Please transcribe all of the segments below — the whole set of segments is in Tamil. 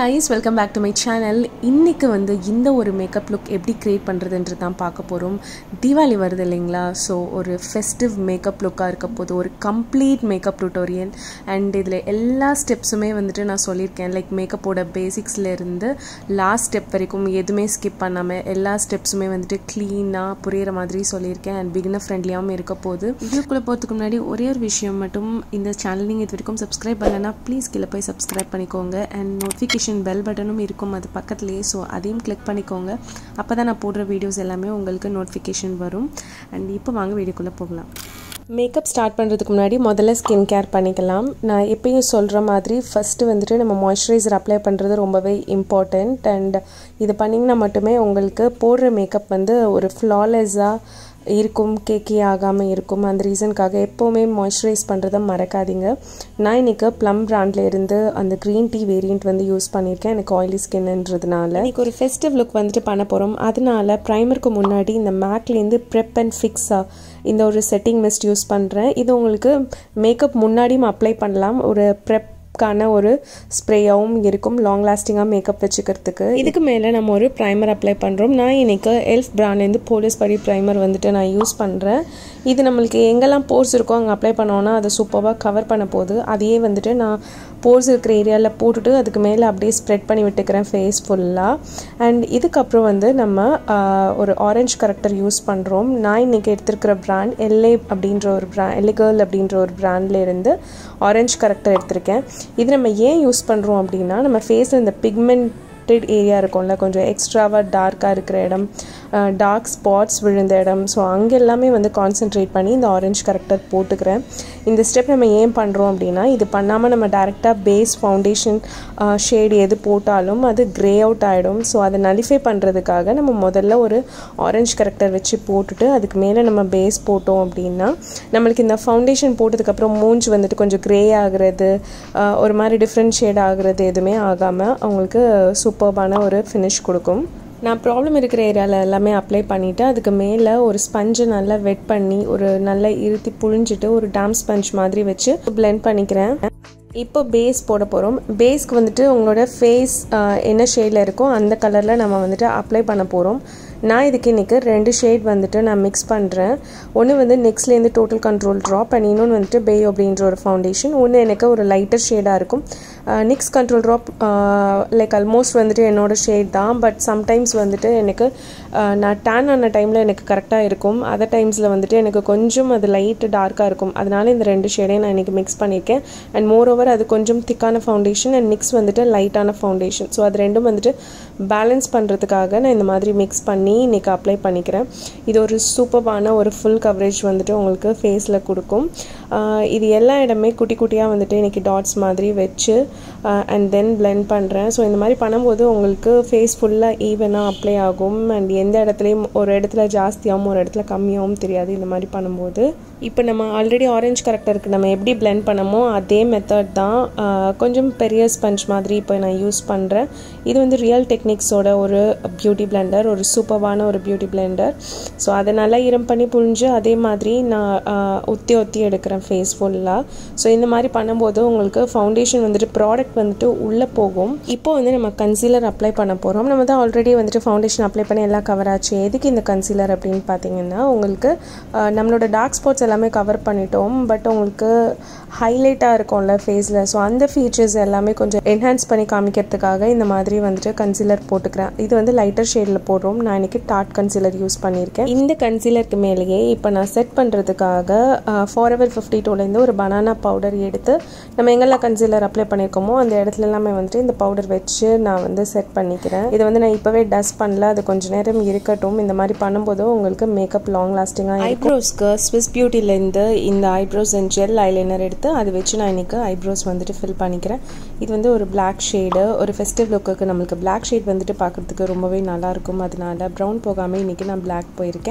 guys welcome back to my channel இன்றைக்கி வந்து இந்த ஒரு மேக்கப் லுக் எப்படி க்ரியேட் பண்ணுறதுன்றது தான் பார்க்க போகிறோம் தீபாவளி வருது இல்லைங்களா ஸோ ஒரு ஃபெஸ்டிவ் மேக்கப் லுக்காக இருக்க போது ஒரு கம்ப்ளீட் மேக்கப் டுட்டோரியல் அண்ட் இதில் எல்லா ஸ்டெப்ஸுமே வந்துட்டு நான் சொல்லியிருக்கேன் லைக் மேக்கப்போட பேசிக்ஸ்லேருந்து லாஸ்ட் ஸ்டெப் வரைக்கும் எதுவுமே ஸ்கிப் பண்ணாமல் எல்லா ஸ்டெப்ஸுமே வந்துட்டு க்ளீனாக புரிகிற மாதிரி சொல்லியிருக்கேன் அண்ட் பிகினர் ஃப்ரெண்ட்லியாகவும் இருக்க போது வீடியோக்குள்ளே போகிறதுக்கு முன்னாடி ஒரே ஒரு விஷயம் மட்டும் இந்த சேனல் நீங்கள் இது வரைக்கும் சப்ஸ்கிரைப் பண்ணலைன்னா ப்ளீஸ் கீழே போய் சப்ஸ்கிரைப் பண்ணிக்கோங்க அண்ட் நோட்டிஃபிகேஷன் பெல் பட்டனும் இருக்கும் அது பக்கத்துலேயே ஸோ அதையும் கிளிக் பண்ணிக்கோங்க அப்போ தான் நான் போடுற வீடியோஸ் எல்லாமே உங்களுக்கு நோட்டிஃபிகேஷன் வரும் அண்ட் இப்போ வாங்க வீடியோக்குள்ளே போகலாம் மேக்கப் ஸ்டார்ட் பண்ணுறதுக்கு முன்னாடி முதல்ல ஸ்கின் கேர் பண்ணிக்கலாம் நான் எப்பயும் சொல்கிற மாதிரி ஃபஸ்ட்டு வந்துட்டு நம்ம மாய்ஸ்சரைசர் அப்ளை பண்ணுறது ரொம்பவே இம்பார்ட்டண்ட் அண்ட் இது பண்ணிங்கன்னா மட்டுமே உங்களுக்கு போடுற மேக்கப் வந்து ஒரு ஃப்ளாலெஸ்ஸாக இருக்கும் கேக்கி ஆகாமல் இருக்கும் அந்த ரீசனுக்காக எப்போவுமே மாய்ஸ்சரைஸ் பண்ணுறத மறக்காதீங்க நான் இன்றைக்கி ப்ளம் ப்ராண்டில் இருந்து அந்த க்ரீன் டீ வேரியண்ட் வந்து யூஸ் பண்ணியிருக்கேன் எனக்கு ஆயிலி ஸ்கின்ன்றதுனால இன்றைக்கி ஒரு ஃபெஸ்டிவ் லுக் வந்துட்டு பண்ண போகிறோம் அதனால ப்ரைமருக்கு முன்னாடி இந்த மேக்லேருந்து ப்ரெப் அண்ட் ஃபிக்ஸாக இந்த ஒரு செட்டிங் மிஸ்ட் யூஸ் பண்ணுறேன் இது உங்களுக்கு மேக்கப் முன்னாடியும் அப்ளை பண்ணலாம் ஒரு ப்ரெப் க்கான ஒரு ஸ்ப்ரேயாகவும் இருக்கும் லாங் லாஸ்டிங்காக மேக்கப் வச்சுக்கிறதுக்கு இதுக்கு மேலே நம்ம ஒரு ப்ரைமர் அப்ளை பண்ணுறோம் நான் இன்னைக்கு எல்ஃப் பிராண்ட்லேருந்து போலீஸ் படி ப்ரைமர் வந்துட்டு நான் யூஸ் பண்ணுறேன் இது நம்மளுக்கு எங்கெல்லாம் போர்ஸ் இருக்கோ அங்கே அப்ளை பண்ணோன்னா அதை சூப்பராக கவர் பண்ண போகுது அதையே வந்துட்டு நான் போர்ஸ் இருக்கிற ஏரியாவில் போட்டுட்டு அதுக்கு மேலே அப்படியே ஸ்ப்ரெட் பண்ணி விட்டுக்கிறேன் ஃபேஸ் ஃபுல்லாக அண்ட் இதுக்கப்புறம் வந்து நம்ம ஒரு ஆரஞ்ச் கரெக்டர் யூஸ் பண்ணுறோம் நான் இன்றைக்கி எடுத்திருக்கிற ப்ராண்ட் எல்ஏ அப்படின்ற ஒரு ப்ராண்ட் எல்லிகர்ல் அப்படின்ற ஒரு ப்ராண்ட்லேருந்து ஆரஞ்ச் கரெக்டர் எடுத்திருக்கேன் இது நம்ம ஏன் யூஸ் பண்ணுறோம் அப்படின்னா நம்ம ஃபேஸில் இந்த பிக்மெண்டட் ஏரியா இருக்கும்ல கொஞ்சம் எக்ஸ்ட்ராவாக டார்க்காக இருக்கிற இடம் டார்க் ஸ்பாட்ஸ் விழுந்த இடம் ஸோ அங்கே எல்லாமே வந்து கான்சென்ட்ரேட் பண்ணி இந்த ஆரஞ்ச் கரெக்டர் போட்டுக்கிறேன் இந்த ஸ்டெப் நம்ம ஏன் பண்ணுறோம் அப்படின்னா இது பண்ணாமல் நம்ம டேரெக்டாக பேஸ் ஃபவுண்டேஷன் ஷேடு எது போட்டாலும் அது க்ரே அவுட் ஆகிடும் ஸோ அதை நலிஃபை பண்ணுறதுக்காக நம்ம முதல்ல ஒரு ஆரஞ்ச் கரெக்டர் வச்சு போட்டுட்டு அதுக்கு மேலே நம்ம பேஸ் போட்டோம் அப்படின்னா நம்மளுக்கு இந்த ஃபவுண்டேஷன் போட்டதுக்கப்புறம் மூஞ்சி வந்துட்டு கொஞ்சம் க்ரே ஆகுறது ஒரு மாதிரி டிஃப்ரெண்ட் ஷேட் ஆகுறது எதுவுமே ஆகாமல் அவங்களுக்கு சூப்பர்பான ஒரு ஃபினிஷ் கொடுக்கும் நான் ப்ராப்ளம் இருக்கிற ஏரியாவில் எல்லாமே அப்ளை பண்ணிவிட்டு அதுக்கு மேலே ஒரு ஸ்பஞ்சை நல்லா வெட் பண்ணி ஒரு நல்லா இருத்தி புழிஞ்சிட்டு ஒரு டேம் ஸ்பஞ்ச் மாதிரி வச்சு பிளெண்ட் பண்ணிக்கிறேன் இப்போ பேஸ் போட போகிறோம் பேஸ்க்கு வந்துட்டு உங்களோட ஃபேஸ் என்ன ஷேடில் இருக்கோ அந்த கலரில் நம்ம வந்துட்டு அப்ளை பண்ண போகிறோம் நான் இதுக்கு இன்றைக்கி ரெண்டு ஷேட் வந்துட்டு நான் மிக்ஸ் பண்ணுறேன் ஒன்று வந்து நெக்ஸ்ட்லேருந்து டோட்டல் கண்ட்ரோல் ட்ராப் அண்ட் இன்னொன்று வந்துட்டு பே அப்படின்ற ஒரு ஃபவுண்டேஷன் ஒன்று எனக்கு ஒரு லைட்டர் ஷேடாக இருக்கும் next control drop like almost வந்துட்டு என்னோட ஷேட் தான் பட் சம்டைம்ஸ் வந்துட்டு எனக்கு நான் டேன் ஆன டைமில் எனக்கு கரெக்டாக இருக்கும் அதர் டைம்ஸில் வந்துட்டு எனக்கு கொஞ்சம் அது லைட்டு டார்க்காக இருக்கும் அதனால இந்த ரெண்டு ஷேடையும் நான் இன்றைக்கி மிக்ஸ் பண்ணியிருக்கேன் அண்ட் மோர் ஓவர் அது கொஞ்சம் திக்கான ஃபவுண்டேஷன் அண்ட் நெக்ஸ்ட் வந்துட்டு லைட்டான ஃபவுண்டேஷன் ஸோ அது ரெண்டும் வந்துட்டு பேலன்ஸ் பண்ணுறதுக்காக நான் இந்த மாதிரி மிக்ஸ் பண்ணி இன்றைக்கி அப்ளை பண்ணிக்கிறேன் இது ஒரு சூப்பர்பான ஒரு ஃபுல் கவரேஜ் வந்துட்டு உங்களுக்கு ஃபேஸில் கொடுக்கும் இது எல்லா இடமே குட்டி குட்டியாக வந்துட்டு இன்றைக்கி டாட்ஸ் மாதிரி வச்சு அண்ட் தென் பிளெண்ட் பண்ணுறேன் ஸோ இந்த மாதிரி பண்ணும்போது உங்களுக்கு ஃபேஸ் ஃபுல்லாக ஈவனாக அப்ளை ஆகும் அண்ட் எந்த இடத்துலையும் ஒரு இடத்துல ஜாஸ்தியாகவும் ஒரு இடத்துல கம்மியாகவும் தெரியாது இந்த மாதிரி பண்ணும்போது இப்போ நம்ம ஆல்ரெடி ஆரஞ்ச் கரெக்டருக்கு நம்ம எப்படி பிளெண்ட் பண்ணமோ அதே மெத்தட் தான் கொஞ்சம் பெரிய ஸ்பஞ்ச் மாதிரி இப்போ நான் யூஸ் பண்ணுறேன் இது வந்து ரியல் டெக்னிக்ஸோட ஒரு பியூட்டி பிளெண்டர் ஒரு சூப்பர்வான ஒரு பியூட்டி பிளெண்டர் ஸோ அதை நல்லா ஈரம் பண்ணி புழிஞ்சு அதே மாதிரி நான் ஒத்தி ஒத்தி எடுக்கிறேன் ஃபேஸ் ஃபுல்லாக ஸோ இந்த மாதிரி பண்ணும்போது உங்களுக்கு ஃபவுண்டேஷன் வந்துட்டு ப்ராடக்ட் வந்துட்டு உள்ளே போகும் இப்போ வந்து நம்ம கன்சீலர் அப்ளை பண்ண போகிறோம் நம்ம தான் ஆல்ரெடி வந்துட்டு ஃபவுண்டேஷன் அப்ளை பண்ணி எல்லாம் கவர் ஆச்சு எதுக்கு இந்த கன்சீலர் அப்படின்னு பார்த்தீங்கன்னா உங்களுக்கு நம்மளோட டார்க் ஸ்பாட்ஸ் எல்லாமே கவர் பண்ணிட்டோம் பட் உங்களுக்கு ஹைலைட்டாக இருக்கும்ல ஃபேஸில் ஸோ அந்த ஃபீச்சர்ஸ் எல்லாமே கொஞ்சம் என்ஹான்ஸ் பண்ணி காமிக்கிறதுக்காக இந்த மாதிரி வந்துட்டு கன்சீலர் போட்டுக்கிறேன் இது வந்து லைட்டர் ஷேடில் போடுறோம் நான் இன்றைக்கி டாட் கன்சீலர் யூஸ் பண்ணியிருக்கேன் இந்த கன்சீலருக்கு மேலேயே இப்போ நான் செட் பண்ணுறதுக்காக ஃபார் எவர் ஃபிஃப்டி டூலேருந்து ஒரு பனானா பவுடர் எடுத்து நம்ம எங்கெல்லாம் கன்சீலர் அப்ளை பண்ணியிருக்கோமோ அந்த இடத்துல எல்லாமே வந்துட்டு இந்த பவுடர் வச்சு நான் வந்து செட் பண்ணிக்கிறேன் இதை வந்து நான் இப்போவே டஸ்ட் பண்ணல அது கொஞ்சம் நேரம் இருக்கட்டும் இந்த மாதிரி பண்ணும்போது உங்களுக்கு மேக்கப் லாங் லாஸ்டிங்காக ஐப்ரோஸ்க்கு ஸ்விஸ் பியூட்டிலேருந்து இந்த ஐப்ரோஸ் அண்ட் ஜெல் ஐலைனர் எடுத்து அதை வச்சு நான் இன்றைக்கி ஐப்ரோஸ் வந்துட்டு ஃபில் பண்ணிக்கிறேன் இது வந்து ஒரு பிளாக் ஷேடு ஒரு ஃபெஸ்டிவ் லுக்குக்கு நம்மளுக்கு பிளாக் ஷேட் வந்துட்டு பார்க்குறதுக்கு ரொம்பவே நல்லாயிருக்கும் அதனால ப்ரௌன் போகாமல் இன்றைக்கி நான் பிளாக் போயிருக்கேன்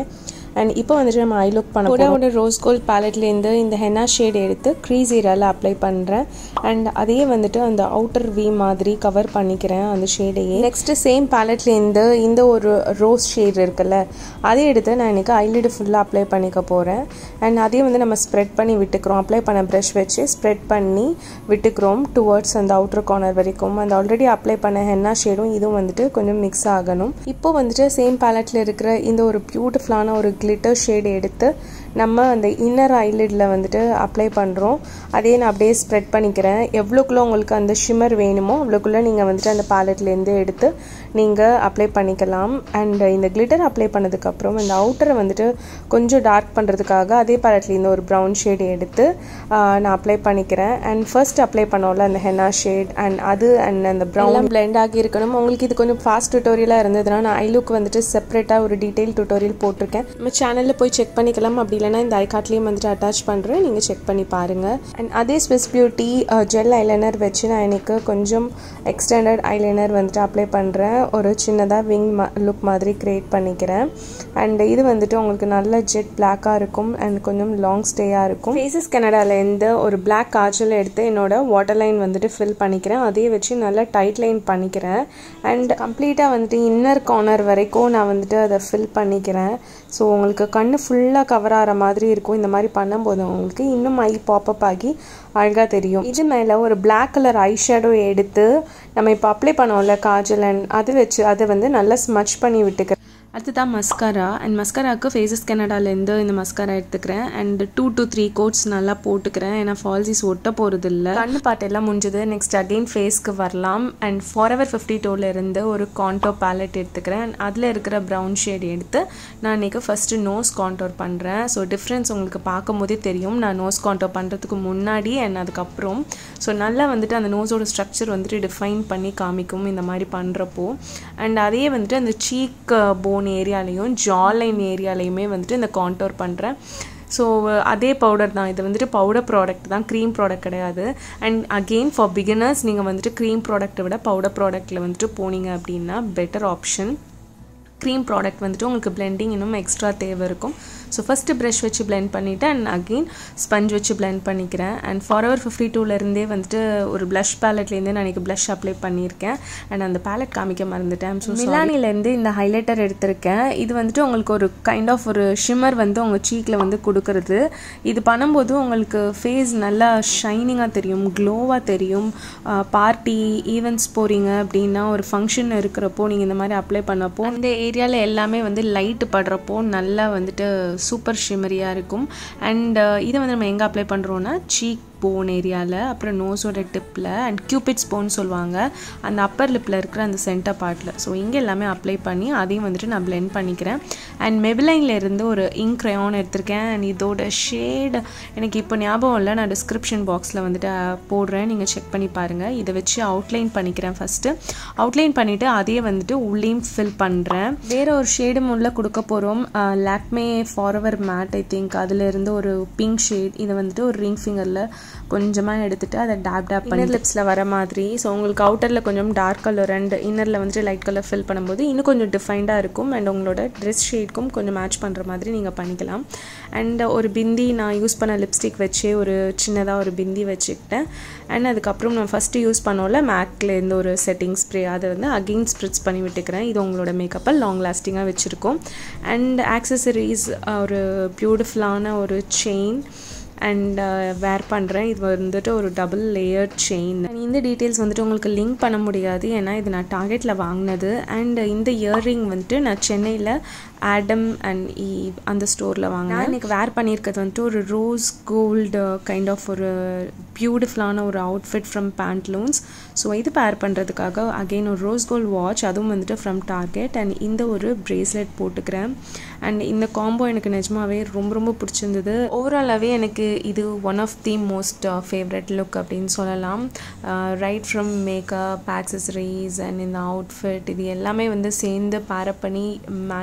அண்ட் இப்போ வந்துட்டு நம்ம ஐ லுக் பண்ண கூட ஒரு ரோஸ் கோல்ட் பேலட்லேருந்து இந்த ஹென்னா ஷேட் எடுத்து க்ரீஸ் ஏரியாவில் அப்ளை பண்ணுறேன் அண்ட் அதையே வந்துட்டு அந்த அவுட்டர் வி மாதிரி கவர் பண்ணிக்கிறேன் அந்த ஷேடையே நெக்ஸ்ட்டு சேம் பேலட்லேருந்து இந்த ஒரு ரோஸ் ஷேட் இருக்குல்ல அதை எடுத்து நான் எனக்கு ஐலிடு ஃபுல்லாக அப்ளை பண்ணிக்க போகிறேன் அண்ட் அதையும் வந்து நம்ம ஸ்ப்ரெட் பண்ணி விட்டுக்கிறோம் அப்ளை பண்ண ப்ரஷ் வச்சு ஸ்ப்ரெட் பண்ணி விட்டுக்கிறோம் டுவர்ட்ஸ் அந்த அவுட்டர் கார்னர் வரைக்கும் அந்த ஆல்ரெடி அப்ளை பண்ண ஹென்னா ஷேடும் இதுவும் வந்துட்டு கொஞ்சம் மிக்ஸ் ஆகணும் இப்போ வந்துட்டு சேம் பேலட்டில் இருக்கிற இந்த ஒரு பியூட்டிஃபுல்லான ஒரு கிளிட்டர் ஷேடு எடுத்து நம்ம அந்த இன்னர் ஐலிடில் வந்துட்டு அப்ளை பண்ணுறோம் அதே நான் அப்படியே ஸ்ப்ரெட் பண்ணிக்கிறேன் எவ்வளோக்குள்ளே உங்களுக்கு அந்த ஷிம்மர் வேணுமோ அவ்வளோக்குள்ளே நீங்கள் வந்துட்டு அந்த பேலட்லேருந்து எடுத்து நீங்கள் அப்ளை பண்ணிக்கலாம் அண்ட் இந்த கிளிட்டர் அப்ளை பண்ணதுக்கப்புறம் இந்த அவுட்டரை வந்துட்டு கொஞ்சம் டார்க் பண்ணுறதுக்காக அதே பேலட்லேருந்து ஒரு ப்ரௌன் ஷேடு எடுத்து நான் அப்ளை பண்ணிக்கிறேன் அண்ட் ஃபர்ஸ்ட் அப்ளை பண்ணோம்ல அந்த ஹென்னா ஷேட் அண்ட் அது அண்ட் அந்த ப்ரௌன் பிளெண்ட் ஆகி இருக்கணும் உங்களுக்கு இது கொஞ்சம் ஃபாஸ்ட் டுட்டோரியலாக இருந்ததுன்னா நான் ஐலுக்கு வந்துட்டு செப்பரேட்டாக ஒரு டீட்டெயில் டுட்டோரியல் போட்டிருக்கேன் நம்ம சேனலில் போய் செக் பண்ணிக்கலாம் அப்படி இல்லைனா இந்த ஐகாட்லேயும் வந்துட்டு அட்டாச் பண்ணுறேன் நீங்கள் செக் பண்ணி பாருங்கள் அண்ட் அதே ஸ்விஸ் பியூட்டி ஜெல் ஐலைனர் வச்சு நான் எனக்கு கொஞ்சம் எக்ஸ்டெண்டட் ஐலைனர் வந்துட்டு அப்ளை பண்ணுறேன் ஒரு சின்னதாக விங் லுக் மாதிரி க்ரியேட் பண்ணிக்கிறேன் அண்ட் இது வந்துட்டு உங்களுக்கு நல்ல ஜெட் பிளாக்காக இருக்கும் அண்ட் கொஞ்சம் லாங் ஸ்டேயாக இருக்கும் ஃபேஸஸ் கனடாலேருந்து ஒரு பிளாக் காய்ச்சல் எடுத்து என்னோட வாட்டர் லைன் வந்துட்டு ஃபில் பண்ணிக்கிறேன் அதே வச்சு நல்லா டைட் லைன் பண்ணிக்கிறேன் அண்ட் கம்ப்ளீட்டாக வந்துட்டு இன்னர் கார்னர் வரைக்கும் நான் வந்துட்டு அதை ஃபில் பண்ணிக்கிறேன் ஸோ உங்களுக்கு கண் ஃபுல்லாக கவர் ஆகிற மாதிரி இருக்கும் இந்த மாதிரி பண்ணும்போது உங்களுக்கு இன்னும் ஐ பாப்பப் ஆகி அழகாக தெரியும் இது மேலே ஒரு பிளாக் கலர் ஐ ஷேடோ எடுத்து நம்ம இப்போ அப்ளை பண்ணோம்ல காஜல் அண்ட் அது வச்சு அதை வந்து நல்லா ஸ்மச் பண்ணி விட்டுக்கிறேன் அடுத்ததான் மஸ்காரா அண்ட் மஸ்காராவுக்கு ஃபேஸஸ் கனடாலேருந்து இந்த மஸ்காரா எடுத்துக்கிறேன் and two to three coats நல்லா போட்டுக்கிறேன் ஏன்னா ஃபால்சிஸ் ஒட்ட போகிறது இல்லை கண்ணு பாட்டு எல்லாம் முடிஞ்சது நெக்ஸ்ட் அகெயின் ஃபேஸ்க்கு வரலாம் அண்ட் ஃபார் எவர் ஃபிஃப்டி டூலேருந்து ஒரு கான்டோ பேலட் எடுத்துக்கிறேன் அண்ட் அதில் இருக்கிற ப்ரௌன் ஷேட் எடுத்து நான் இன்றைக்கி ஃபஸ்ட்டு நோஸ் கான்டோர் பண்ணுறேன் ஸோ டிஃப்ரென்ஸ் உங்களுக்கு பார்க்கும்போதே தெரியும் நான் நோஸ் கான்டோர் பண்ணுறதுக்கு முன்னாடி அண்ட் அதுக்கப்புறம் ஸோ நல்லா வந்துட்டு அந்த நோஸோட ஸ்ட்ரக்சர் வந்துட்டு டிஃபைன் பண்ணி காமிக்கும் இந்த மாதிரி பண்ணுறப்போ அண்ட் அதே வந்துட்டு அந்த சீக் போன் ஏரியாலையும் ஜாலைன் ஏரியாலையுமே வந்துட்டு இந்த கான்டோர் பண்ணுறேன் ஸோ அதே பவுடர் தான் இது வந்துட்டு பவுடர் ப்ராடக்ட் தான் க்ரீம் ப்ராடக்ட் கிடையாது அண்ட் அகெயின் ஃபார் பிகினர்ஸ் நீங்கள் வந்துட்டு க்ரீம் ப்ராடக்ட்டை விட பவுடர் ப்ராடக்ட்டில் வந்துட்டு போனீங்க அப்படின்னா பெட்டர் ஆப்ஷன் க்ரீம் ப்ராடக்ட் வந்துட்டு உங்களுக்கு பிளெண்டிங் இன்னும் எக்ஸ்ட்ரா தேவை இருக்கும் ஸோ ஃபஸ்ட்டு ப்ரஷ் வச்சு பிளெண்ட் பண்ணிவிட்டு அண்ட் அகெயின் ஸ்பஞ்ச் வச்சு பிளெண்ட் பண்ணிக்கிறேன் அண்ட் ஃபார் எவர் ஃபிஃப்டி டூலேருந்தே வந்துட்டு ஒரு ப்ளஷ் பேலட்லேருந்தே நான் இன்றைக்கி ப்ளஷ் அப்ளை பண்ணியிருக்கேன் அண்ட் அந்த பேலட் காமிக்க மறந்துட்டேன் ஸோ மிலானிலேருந்து இந்த ஹைலைட்டர் எடுத்திருக்கேன் இது வந்துட்டு உங்களுக்கு ஒரு கைண்ட் ஆஃப் ஒரு ஷிம்மர் வந்து உங்கள் சீக்கில் வந்து கொடுக்குறது இது பண்ணும்போது உங்களுக்கு ஃபேஸ் நல்லா ஷைனிங்காக தெரியும் க்ளோவாக தெரியும் பார்ட்டி ஈவெண்ட்ஸ் போகிறீங்க அப்படின்னா ஒரு ஃபங்க்ஷன் இருக்கிறப்போ நீங்கள் இந்த மாதிரி அப்ளை பண்ணப்போ அந்த ஏரியாவில் எல்லாமே வந்து லைட்டு படுறப்போ நல்லா வந்துட்டு சூப்பர் ஷிமரியாக இருக்கும் அண்ட் இதை வந்து நம்ம எங்கே அப்ளை பண்ணுறோன்னா சீக் போன் ஏரியாவில் அப்புறம் நோஸோட டிப்பில் அண்ட் கியூபிட்ஸ் போன் சொல்லுவாங்க அந்த அப்பர் லிப்பில் இருக்கிற அந்த சென்டர் பார்ட்டில் ஸோ இங்கே எல்லாமே அப்ளை பண்ணி அதையும் வந்துட்டு நான் பிளெண்ட் பண்ணிக்கிறேன் அண்ட் மெபிலைனில் இருந்து ஒரு இங்க் க்ரையான் எடுத்திருக்கேன் அண்ட் இதோட ஷேட் எனக்கு இப்போ ஞாபகம் இல்லை நான் டிஸ்கிரிப்ஷன் பாக்ஸில் வந்துட்டு போடுறேன் நீங்கள் செக் பண்ணி பாருங்கள் இதை வச்சு அவுட்லைன் பண்ணிக்கிறேன் ஃபஸ்ட்டு அவுட்லைன் பண்ணிவிட்டு அதையே வந்துட்டு உள்ளேயும் ஃபில் பண்ணுறேன் வேறு ஒரு ஷேடும் உள்ள கொடுக்க போகிறோம் Lakme forever matte I think அதிலிருந்து ஒரு பிங்க் ஷேட் இதை வந்துட்டு ஒரு ரிங் ஃபிங்கரில் கொஞ்சமாக எடுத்துகிட்டு அதை டேப் டேப் பண்ணி லிப்ஸில் வர மாதிரி ஸோ உங்களுக்கு அவுட்டரில் கொஞ்சம் டார்க் கலர் அண்ட் இன்னரில் வந்துட்டு லைட் கலர் ஃபில் பண்ணும்போது இன்னும் கொஞ்சம் டிஃபைண்டாக இருக்கும் அண்ட் உங்களோட ட்ரெஸ் ஷேட்க்கும் கொஞ்சம் மேட்ச் பண்ணுற மாதிரி நீங்கள் பண்ணிக்கலாம் அண்ட் ஒரு பிந்தி நான் யூஸ் பண்ண லிப்ஸ்டிக் வச்சு ஒரு சின்னதாக ஒரு பிந்தி வச்சுக்கிட்டேன் அண்ட் அதுக்கப்புறம் நான் ஃபஸ்ட்டு யூஸ் பண்ணோம்ல மேக்லேருந்து ஒரு செட்டிங் ஸ்ப்ரே அதை வந்து அகெயின் ஸ்ப்ரிட்ஸ் பண்ணி விட்டுக்கிறேன் இது உங்களோட மேக்கப்பை லாங் லாஸ்டிங்காக வச்சுருக்கோம் அண்ட் ஆக்சசரிஸ் ஒரு பியூட்டிஃபுல்லான ஒரு செயின் அண்ட் வேர் பண்ணுறேன் இது வந்துட்டு ஒரு டபுள் லேயர் செயின் இந்த டீட்டெயில்ஸ் வந்துட்டு உங்களுக்கு லிங்க் பண்ண முடியாது ஏன்னா இது நான் டார்கெட்டில் வாங்கினது அண்ட் இந்த இயர்ரிங் வந்துட்டு நான் சென்னையில் ஆடம் அண்ட் ஈ அந்த ஸ்டோரில் வாங்கினேன் எனக்கு வேர் பண்ணியிருக்கிறது வந்துட்டு ஒரு ரோஸ் கோல்டு கைண்ட் ஆஃப் ஒரு பியூட்டிஃபுல்லான ஒரு அவுட்ஃபிட் ஃப்ரம் பேண்ட்லூன்ஸ் ஸோ இது பேர் பண்ணுறதுக்காக அகெயின் ஒரு ரோஸ் கோல்ட் வாட்ச் அதுவும் வந்துட்டு ஃப்ரம் டார்கெட் அண்ட் இந்த ஒரு பிரேஸ்லெட் போட்டுக்கிறேன் அண்ட் இந்த காம்போ எனக்கு நிஜமாவே ரொம்ப ரொம்ப பிடிச்சிருந்தது ஓவராலாகவே எனக்கு இது one of the most favourite look அப்படின்னு சொல்லலாம் right from makeup accessories and இந்த அவுட்ஃபிட் இது எல்லாமே வந்து சேர்ந்து பேரப் பண்ணி மேட்ச் ஆகும்போது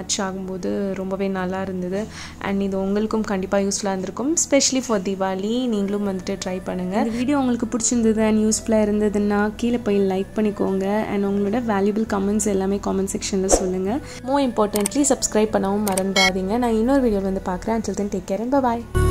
பார்க்கும்போது ரொம்பவே நல்லா இருந்தது அண்ட் இது உங்களுக்கும் கண்டிப்பாக யூஸ்ஃபுல்லாக இருந்திருக்கும் ஸ்பெஷலி ஃபார் தீபாவளி நீங்களும் வந்துட்டு ட்ரை பண்ணுங்கள் இந்த வீடியோ உங்களுக்கு பிடிச்சிருந்தது அண்ட் யூஸ்ஃபுல்லாக இருந்ததுன்னா கீழே போய் லைக் பண்ணிக்கோங்க அண்ட் உங்களோட வேல்யூபிள் கமெண்ட்ஸ் எல்லாமே காமெண்ட் செக்ஷனில் சொல்லுங்கள் மோர் இம்பார்ட்டன்ட்லி சப்ஸ்கிரைப் பண்ணவும் மறந்துடாதீங்க நான் இன்னொரு வீடியோ வந்து பார்க்குறேன் அண்டில் தென் டேக் கேர் பாய்